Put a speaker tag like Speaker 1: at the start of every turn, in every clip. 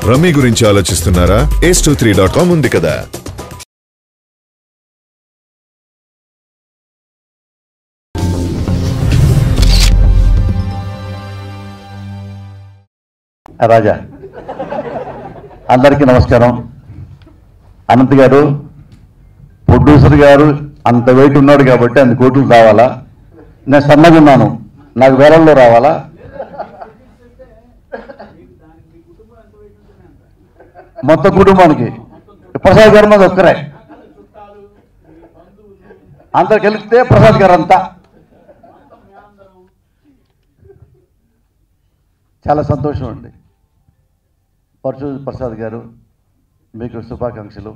Speaker 1: rummy గురించి ఆలోచిస్తున్నారా ace two three dot com ఉంది కదా
Speaker 2: రాజా అందరికీ నమస్కారం అనంత్ గారు ప్రొడ్యూసర్ గారు అంత వెయిట్ ఉన్నాడు కాబట్టి అన్ని కోట్లు రావాలా నేను సన్నగా ఉన్నాను నాకు వేలల్లో రావాలా మొత్తం కుటుంబానికి ప్రసాద్ గారు మీద ఒక్కరే అందరు కలిపితే ప్రసాద్ గారు అంతా చాలా సంతోషం అండి పరశు ప్రసాద్ గారు మీకు శుభాకాంక్షలు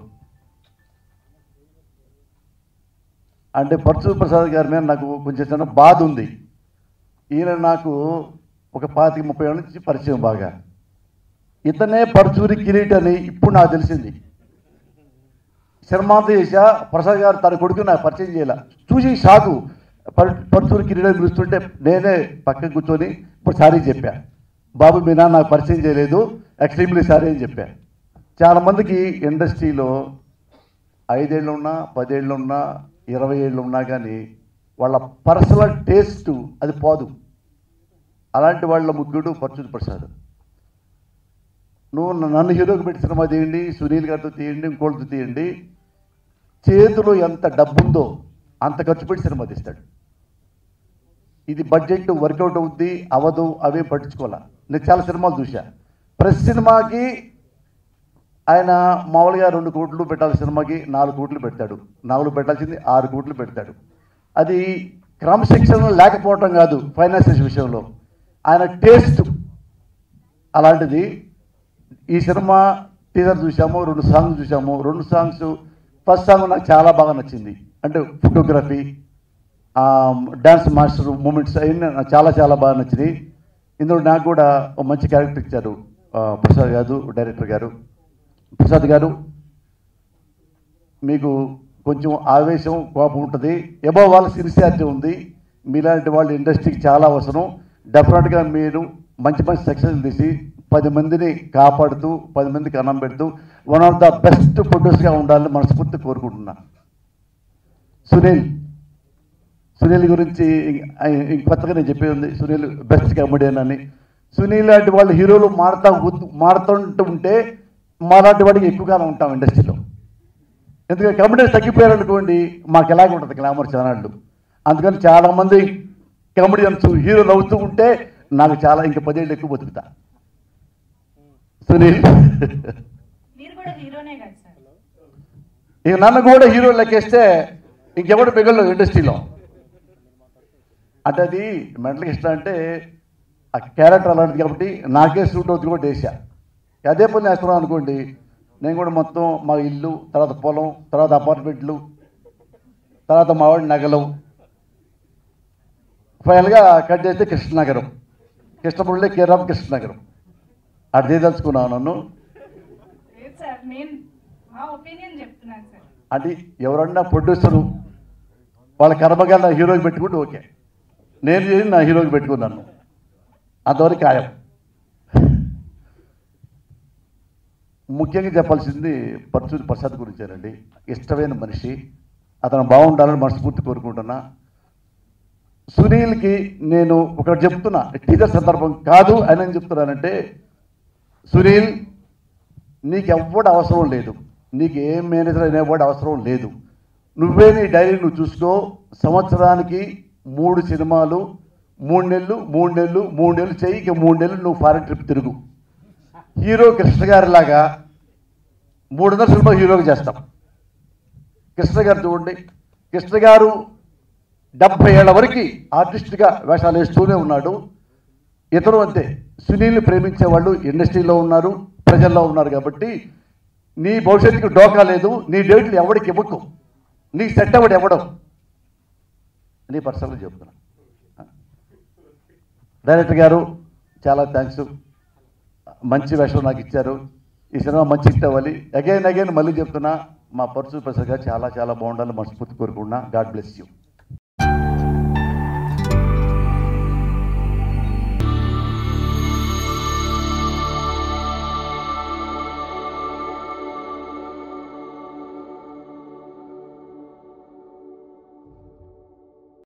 Speaker 2: అంటే పరశు ప్రసాద్ గారి మీద నాకు కొంచెం చిన్న బాధ ఉంది ఈయన నాకు ఒక పాతిక ముప్పై ఏళ్ళ నుంచి పరిచయం బాగా ఇతనే పరచూరి కిరీట్ అని ఇప్పుడు నాకు తెలిసింది శర్మాంత చేశా ప్రసాద్ గారు తన కొడుకు నాకు పరిచయం చేయాల చూసి షాకు పర్ పరచూరి కిరీట్ అని పిలుస్తుంటే నేనే పక్కన కూర్చొని ఇప్పుడు సారీ చెప్పా బాబు మీ నాన్న నాకు పరిచయం చేయలేదు ఎక్స్ట్రీమ్లీ సారీ అని చెప్పా చాలా మందికి ఇండస్ట్రీలో ఐదేళ్ళు ఉన్నా పదేళ్ళు ఉన్నా ఇరవై ఏళ్ళు ఉన్నా కానీ వాళ్ళ పర్సనల్ టేస్ట్ అది పోదు అలాంటి వాళ్ళ ముగ్గుడు పరచూరి ప్రసాద్ నువ్వు నన్ను హీరోకి పెట్టి సినిమా తీయండి సునీల్ గారితో తీయండి ఇంకోళ్ళతో తీయండి చేతిలో ఎంత డబ్బు ఉందో అంత ఖర్చు పెట్టి సినిమా తీస్తాడు ఇది బడ్జెట్ వర్కౌట్ అవుద్ది అవదు అవే పట్టించుకోవాలా నేను చాలా సినిమాలు చూసా ప్రతి సినిమాకి ఆయన మామూలుగా రెండు కోట్లు పెట్టాల్సిన సినిమాకి నాలుగు కోట్లు పెడతాడు నాలుగు పెట్టాల్సింది ఆరు కోట్లు పెడతాడు అది క్రమశిక్షణ లేకపోవటం కాదు ఫైనాన్షియల్ విషయంలో ఆయన టేస్ట్ అలాంటిది ఈ సినిమా టీజర్ చూసాము రెండు సాంగ్స్ చూసాము రెండు సాంగ్స్ ఫస్ట్ సాంగ్ నాకు చాలా బాగా నచ్చింది అంటే ఫోటోగ్రఫీ డ్యాన్స్ మాస్టర్ మూమెంట్స్ అవన్నీ నాకు చాలా చాలా బాగా నచ్చినాయి ఇందులో నాకు కూడా ఒక మంచి క్యారెక్టర్ ఇచ్చారు ఆ, ప్రసాద్ గారు డైరెక్టర్ గారు ప్రసాద్ గారు మీకు కొంచెం ఆవేశం కోపం ఉంటుంది ఎబో వాళ్ళ సిన్సియారిటీ ఉంది మీలాంటి వాళ్ళ ఇండస్ట్రీకి చాలా అవసరం డెఫినెట్గా మీరు మంచి మంచి సక్సెస్ తీసి పది మందిని కాపాడుతూ పది మందికి అన్నం పెడుతూ వన్ ఆఫ్ ద బెస్ట్ ప్రొడ్యూసర్గా ఉండాలని మనస్ఫూర్తి కోరుకుంటున్నా సునీల్ సునీల్ గురించి ఇంక- ఇంక కొత్తగా నేను చెప్పేది ఉంది సునీల్ బెస్ట్ కమెడియన్ అని సునీల్ లాంటి వాళ్ళు హీరోలు మారుతా ఉత్- మారుతుంటూ ఉంటే మాలాంటి వాడికి ఎక్కువ కాలం ఉంటాం ఇండస్ట్రీలో ఎందుకంటే కమెడియన్స్ తగ్గిపోయారు అనుకోండి మాకు ఎలాగ ఉంటుంది గ్లామర్ ఛానళ్ళు అందుకని చాలామంది కమెడియన్స్ హీరోలు అవుతూ ఉంటే నాకు చాలా ఇంకా పదేళ్ళు ఎక్కువ బతుకుతా సునీల్
Speaker 3: మీరు కూడా హీరోనే కదా సార్
Speaker 2: ఇక నన్ను కూడా హీరో లెక్కేస్తే ఇంకెవడు మిగలదు ఇండస్ట్రీలో అంటే అది మెంటల్కి ఇష్టం అంటే ఆ క్యారెక్టర్ అలాంటిది కాబట్టి నాకే సూట్ అవుతుంది కూడా వేసా అదే పని వేస్తున్నాం అనుకోండి నేను కూడా మొత్తం మా ఇల్లు తర్వాత పొలం తర్వాత అపార్ట్మెంట్లు తర్వాత మా వాడి నగలు ఫైనల్గా కట్ చేస్తే కృష్ణనగరం కృష్ణపురంలో కేరామ్ కృష్ణనగరం అది చేయదలుచుకున్నాను నన్ను
Speaker 3: లేదు సార్ నేను మా ఒపీనియన్ చెప్తున్నాను సార్
Speaker 2: అంటే ఎవరన్నా ప్రొడ్యూసరు వాళ్ళ కర్మగా నా హీరోకి పెట్టుకుంటే ఓకే నేను చేసి నా హీరోకి పెట్టుకున్నాను అంతవరకు ఖాయం ముఖ్యంగా చెప్పాల్సింది పరచూరి ప్రసాద్ గురించేనండి ఇష్టమైన మనిషి అతను బాగుండాలని మనస్ఫూర్తి కోరుకుంటున్నా సునీల్కి నేను ఒకటి చెప్తున్నా టీచర్ సందర్భం కాదు అని నేను చెప్తున్నానంటే సునీల్ నీకు ఎవ్వడు అవసరం లేదు నీకు ఏ మేనేజర్ అనేవాడు అవసరం లేదు నువ్వే నీ డైరీ నువ్వు చూసుకో సంవత్సరానికి మూడు సినిమాలు మూడు నెలలు మూడు నెలలు మూడు నెలలు చెయ్యి ఇక మూడు నెలలు నువ్వు ఫారెన్ ట్రిప్ తిరుగు హీరో కృష్ణ గారి లాగా మూడున్నర సినిమా హీరోగా చేస్తాం కృష్ణ గారు చూడండి కృష్ణ గారు డెబ్బై ఏళ్ళ వరకు ఆర్టిస్ట్గా వేషాలు వేస్తూనే ఉన్నాడు ఇతరు అంతే సునీల్ని ప్రేమించే వాళ్ళు ఇండస్ట్రీలో ఉన్నారు ప్రజల్లో ఉన్నారు కాబట్టి నీ భవిష్యత్తుకి డోకా లేదు నీ డేట్లు ఎవడికి ఇవ్వకు నీ సెట్ ఎవడు ఇవ్వడం నీ పర్సనల్గా చెప్తున్నా డైరెక్టర్ గారు చాలా థ్యాంక్స్ మంచి వేషం నాకు ఇచ్చారు ఈ సినిమా మంచి హిట్ అవ్వాలి అగైన్ అగైన్ మళ్ళీ చెప్తున్నా మా పరశు ప్రసాద్ గారు చాలా చాలా బాగుండాలి మనస్ఫూర్తి కోరుకుంటున్నా గాడ్ బ్లెస్ యూ